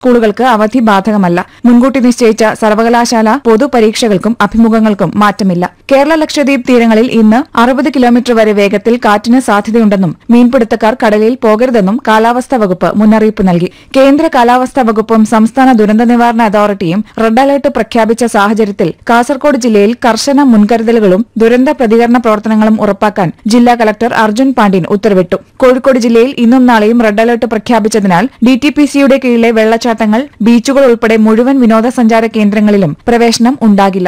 സ്കൂളുകൾക്ക് അവധി ബാധകമല്ല മുൻകൂട്ടി നിശ്ചയിച്ച സർവകലാശാല പൊതുപരീക്ഷകൾക്കും അഭിമുഖങ്ങൾക്കും മാറ്റമില്ല കേരള ലക്ഷദ്വീപ് തീരങ്ങളിൽ ഇന്ന് അറുപത് കിലോമീറ്റർ വരെ വേഗത്തിൽ കാറ്റിന് സാധ്യതയുണ്ടെന്നും മീൻപിടുത്തക്കാർ കടലിൽ പോകരുതെന്നും കാലാവസ്ഥാ വകുപ്പ് മുന്നറിയിപ്പ് നൽകി കേന്ദ്ര കാലാവസ്ഥാ വകുപ്പും സംസ്ഥാന ദുരന്ത നിവാരണ അതോറിറ്റിയും റെഡ് അലർട്ട് പ്രഖ്യാപിച്ച സാഹചര്യത്തിൽ കാസർകോട് ജില്ലയിൽ കർശന മുൻകരുതലുകളും ദുരന്ത പ്രതികരണ പ്രവർത്തനങ്ങളും ഉറപ്പാക്കാൻ ജില്ലാ കലക്ടർ അർജുൻ പാണ്ഡ്യൻ ഉത്തരവിട്ടു കോഴിക്കോട് ജില്ലയിൽ ഇന്നും നാളെയും റെഡ് അലർട്ട് പ്രഖ്യാപിച്ചതിനാൽ ഡിടിപിസിയുടെ കീഴിലെ വെള്ളച്ചാട്ടങ്ങൾ ബീച്ചുകൾ ഉൾപ്പെടെ മുഴുവൻ വിനോദസഞ്ചാര കേന്ദ്രങ്ങളിലും പ്രവേശനം ഉണ്ടാകില്ല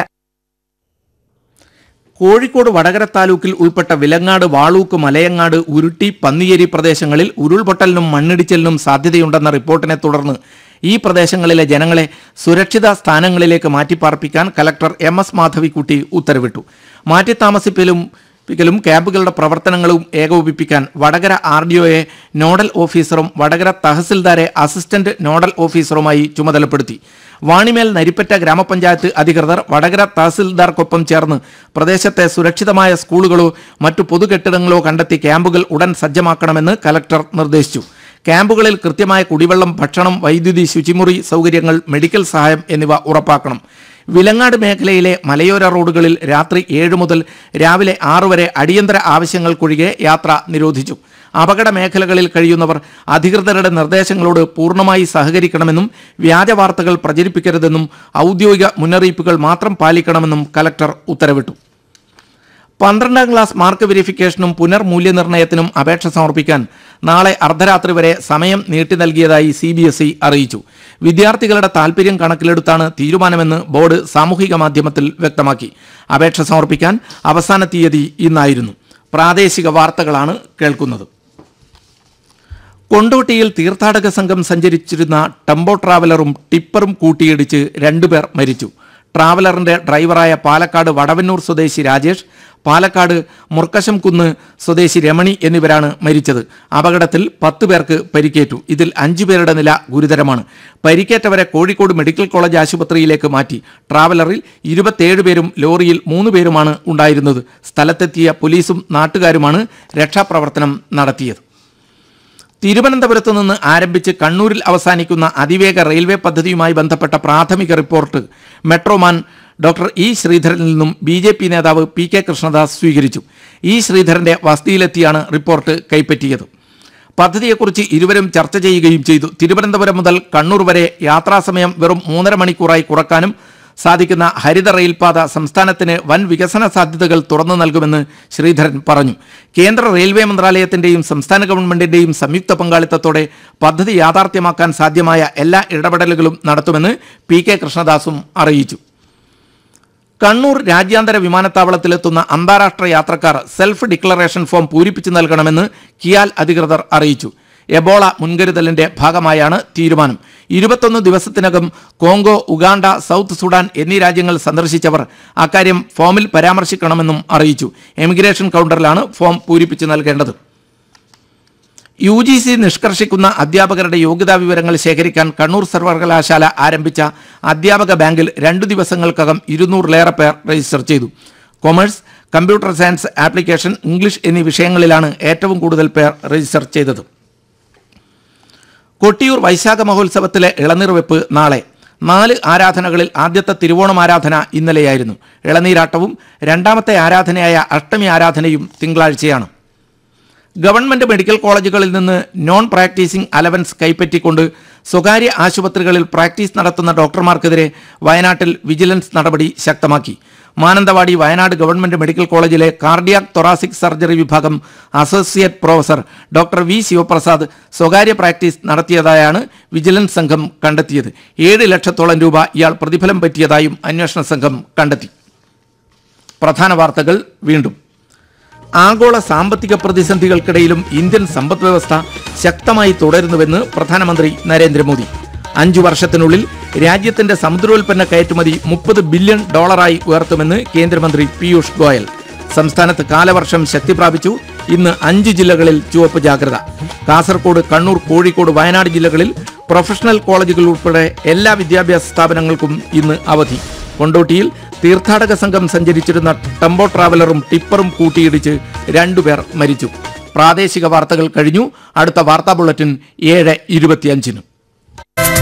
കോഴിക്കോട് വടകര താലൂക്കിൽ ഉൾപ്പെട്ട വിലങ്ങാട് വാളൂക്ക് മലയങ്ങാട് ഉരുട്ടി പന്നിയേരി പ്രദേശങ്ങളിൽ ഉരുൾപൊട്ടലിനും മണ്ണിടിച്ചിലിനും സാധ്യതയുണ്ടെന്ന റിപ്പോർട്ടിനെ തുടർന്ന് ഈ പ്രദേശങ്ങളിലെ ജനങ്ങളെ സുരക്ഷിത സ്ഥാനങ്ങളിലേക്ക് മാറ്റിപ്പാർപ്പിക്കാൻ കലക്ടർ എം എസ് മാധവിക്കുട്ടി ഉത്തരവിട്ടു മാറ്റിത്താമസിപ്പിലും പ്പിക്കലും ക്യാമ്പുകളുടെ പ്രവർത്തനങ്ങളും ഏകോപിപ്പിക്കാൻ വടകര ആർ ഡി ഒയെ നോഡൽ ഓഫീസറും വടകര തഹസിൽദാരെ അസിസ്റ്റന്റ് നോഡൽ ഓഫീസറുമായി ചുമതലപ്പെടുത്തി വാണിമേൽ നരിപ്പറ്റ ഗ്രാമപഞ്ചായത്ത് അധികൃതർ വടകര തഹസിൽദാർക്കൊപ്പം ചേർന്ന് പ്രദേശത്തെ സുരക്ഷിതമായ സ്കൂളുകളോ മറ്റു പൊതുകെട്ടിടങ്ങളോ കണ്ടെത്തി ക്യാമ്പുകൾ ഉടൻ സജ്ജമാക്കണമെന്ന് കലക്ടർ നിർദ്ദേശിച്ചു ക്യാമ്പുകളിൽ കൃത്യമായ കുടിവെള്ളം ഭക്ഷണം വൈദ്യുതി ശുചിമുറി സൗകര്യങ്ങൾ മെഡിക്കൽ സഹായം എന്നിവ ഉറപ്പാക്കണം വിലങ്ങാട് മേഖലയിലെ മലയോര റോഡുകളിൽ രാത്രി ഏഴ് മുതൽ രാവിലെ ആറ് വരെ അടിയന്തര ആവശ്യങ്ങൾക്കൊഴികെ യാത്ര നിരോധിച്ചു അപകട മേഖലകളിൽ കഴിയുന്നവർ അധികൃതരുടെ നിർദ്ദേശങ്ങളോട് പൂർണ്ണമായി സഹകരിക്കണമെന്നും വ്യാജ വാർത്തകൾ പ്രചരിപ്പിക്കരുതെന്നും ഔദ്യോഗിക മുന്നറിയിപ്പുകൾ മാത്രം പാലിക്കണമെന്നും കലക്ടർ ഉത്തരവിട്ടു പന്ത്രണ്ടാം ക്ലാസ് മാർക്ക് വെരിഫിക്കേഷനും പുനർമൂല്യനിർണ്ണയത്തിനും അപേക്ഷ സമർപ്പിക്കാൻ നാളെ അർദ്ധരാത്രി വരെ സമയം നീട്ടി നൽകിയതായി സി ബി എസ് ഇ അറിയിച്ചു വിദ്യാർത്ഥികളുടെ താൽപര്യം കണക്കിലെടുത്താണ് തീരുമാനമെന്ന് ബോർഡ് സാമൂഹിക മാധ്യമത്തിൽ വ്യക്തമാക്കി അപേക്ഷ സമർപ്പിക്കാൻ അവസാന തീയതി ഇന്നായിരുന്നു പ്രാദേശിക വാർത്തകളാണ് കേൾക്കുന്നത് കൊണ്ടോട്ടിയിൽ തീർത്ഥാടക സംഘം സഞ്ചരിച്ചിരുന്ന ടെമ്പോ ട്രാവലറും ടിപ്പറും കൂട്ടിയിടിച്ച് രണ്ടുപേർ മരിച്ചു ട്രാവലറിന്റെ ഡ്രൈവറായ പാലക്കാട് വടവന്നൂർ സ്വദേശി രാജേഷ് പാലക്കാട് മുർക്കശം കുന്ന് സ്വദേശി രമണി എന്നിവരാണ് മരിച്ചത് അപകടത്തിൽ പത്ത് പേർക്ക് പരിക്കേറ്റു ഇതിൽ അഞ്ചു പേരുടെ നില ഗുരുതരമാണ് പരിക്കേറ്റവരെ കോഴിക്കോട് മെഡിക്കൽ കോളേജ് ആശുപത്രിയിലേക്ക് മാറ്റി ട്രാവലറിൽ ഇരുപത്തിയേഴ് പേരും ലോറിയിൽ മൂന്ന് പേരുമാണ് ഉണ്ടായിരുന്നത് സ്ഥലത്തെത്തിയ പോലീസും നാട്ടുകാരുമാണ് രക്ഷാപ്രവർത്തനം നടത്തിയത് തിരുവനന്തപുരത്ത് നിന്ന് ആരംഭിച്ച് കണ്ണൂരിൽ അവസാനിക്കുന്ന അതിവേഗ റെയിൽവേ പദ്ധതിയുമായി ബന്ധപ്പെട്ട പ്രാഥമിക റിപ്പോർട്ട് മെട്രോമാൻ ഡോക്ടർ ഇ ശ്രീധരനിൽ നിന്നും ബി ജെ പി നേതാവ് പി കെ കൃഷ്ണദാസ് സ്വീകരിച്ചു ഇ ശ്രീധരന്റെ വസതിയിലെത്തിയാണ് റിപ്പോർട്ട് കൈപ്പറ്റിയത് പദ്ധതിയെക്കുറിച്ച് ഇരുവരും ചർച്ച ചെയ്യുകയും ചെയ്തു തിരുവനന്തപുരം മുതൽ കണ്ണൂർ വരെ യാത്രാസമയം വെറും മൂന്നര മണിക്കൂറായി കുറക്കാനും സാധിക്കുന്ന ഹരിത റെയിൽപാത സംസ്ഥാനത്തിന് വൻ വികസന സാധ്യതകൾ തുറന്നു നൽകുമെന്ന് ശ്രീധരൻ പറഞ്ഞു കേന്ദ്ര റെയിൽവേ മന്ത്രാലയത്തിന്റെയും സംസ്ഥാന ഗവൺമെന്റിന്റെയും സംയുക്ത പങ്കാളിത്തത്തോടെ പദ്ധതി യാഥാർത്ഥ്യമാക്കാൻ സാധ്യമായ എല്ലാ ഇടപെടലുകളും നടത്തുമെന്ന് പി കെ കൃഷ്ണദാസും അറിയിച്ചു കണ്ണൂർ രാജ്യാന്തര വിമാനത്താവളത്തിലെത്തുന്ന അന്താരാഷ്ട്ര യാത്രക്കാർ സെൽഫ് ഡിക്ലറേഷൻ ഫോം പൂരിപ്പിച്ചു നൽകണമെന്ന് കിയാൽ അധികൃതർ അറിയിച്ചു എബോള മുൻകരുതലിന്റെ ഭാഗമായാണ് തീരുമാനം ഇരുപത്തൊന്ന് ദിവസത്തിനകം കോങ്കോ ഉഗാണ്ട സൗത്ത് സുഡാൻ എന്നീ രാജ്യങ്ങൾ സന്ദർശിച്ചവർ അക്കാര്യം ഫോമിൽ പരാമർശിക്കണമെന്നും അറിയിച്ചു എമിഗ്രേഷൻ കൗണ്ടറിലാണ് ഫോം പൂരിപ്പിച്ചു നൽകേണ്ടത് യു ജി സി നിഷ്കർഷിക്കുന്ന അധ്യാപകരുടെ യോഗ്യതാ വിവരങ്ങൾ ശേഖരിക്കാൻ കണ്ണൂർ സർവകലാശാല ആരംഭിച്ച അധ്യാപക ബാങ്കിൽ രണ്ടു ദിവസങ്ങൾക്കകം ഇരുന്നൂറിലേറെ പേർ രജിസ്റ്റർ ചെയ്തു commerce computer science application English എന്നീ വിഷയങ്ങളിലാണ് ഏറ്റവും കൂടുതൽ പേർ രജിസ്റ്റർ ചെയ്തത് കൊട്ടിയൂർ വൈശാഖ മഹോത്സവത്തിലെ ഇളനീർ വെപ്പ് നാളെ നാല് ആരാധനകളിൽ ആദ്യത്തെ തിരുവോണം ആരാധന ഇന്നലെയായിരുന്നു ഇളനീരാട്ടവും രണ്ടാമത്തെ ആരാധനയായ അഷ്ടമി ആരാധനയും തിങ്കളാഴ്ചയാണ് ഗവൺമെന്റ് മെഡിക്കൽ കോളേജുകളിൽ നിന്ന് നോൺ പ്രാക്ടീസിംഗ് അലവൻസ് കൈപ്പറ്റിക്കൊണ്ട് സ്വകാര്യ ആശുപത്രികളിൽ പ്രാക്ടീസ് നടത്തുന്ന ഡോക്ടർമാർക്കെതിരെ വയനാട്ടിൽ വിജിലൻസ് നടപടി ശക്തമാക്കി മാനന്തവാടി വയനാട് ഗവൺമെന്റ് മെഡിക്കൽ കോളേജിലെ കാർഡിയാക് തൊറാസിക് സർജറി വിഭാഗം associate professor doctor V Sivaprasad സ്വകാര്യ പ്രാക്ടീസ് നടത്തിയതായാണ് വിജിലൻസ് സംഘം കണ്ടെത്തിയത് ഏഴ് ലക്ഷത്തോളം രൂപ ഇയാൾ പ്രതിഫലം പറ്റിയതായും അന്വേഷണ സംഘം കണ്ടെത്തി പ്രധാന വാർത്തകൾ വീണ്ടും ആഗോള സാമ്പത്തിക പ്രതിസന്ധികൾക്കിടയിലും ഇന്ത്യൻ സമ്പദ് വ്യവസ്ഥ ശക്തമായി തുടരുന്നുവെന്ന് പ്രധാനമന്ത്രി നരേന്ദ്രമോദി അഞ്ചു വർഷത്തിനുള്ളിൽ രാജ്യത്തിന്റെ സമുദ്രോൽപ്പന്ന കയറ്റുമതി മുപ്പത് ബില്യൺ ഡോളറായി ഉയർത്തുമെന്ന് കേന്ദ്രമന്ത്രി പീയൂഷ് ഗോയൽ സംസ്ഥാനത്ത് കാലവർഷം ശക്തി പ്രാപിച്ചു ഇന്ന് അഞ്ച് ജില്ലകളിൽ ചുവപ്പ് ജാഗ്രത കാസർഗോഡ് കണ്ണൂർ കോഴിക്കോട് വയനാട് ജില്ലകളിൽ പ്രൊഫഷണൽ കോളേജുകൾ ഉൾപ്പെടെ എല്ലാ വിദ്യാഭ്യാസ സ്ഥാപനങ്ങൾക്കും ഇന്ന് അവധി കൊണ്ടോട്ടിയിൽ തീർത്ഥാടക സംഘം സഞ്ചരിച്ചിരുന്ന ടെമ്പോ ട്രാവലറും ടിപ്പറും കൂട്ടിയിടിച്ച് രണ്ടുപേർ മരിച്ചു പ്രാദേശിക വാർത്തകൾ കഴിഞ്ഞു അടുത്ത വാർത്താ ബുള്ളറ്റിൻ ഏഴ് ഇരുപത്തിയഞ്ചിന്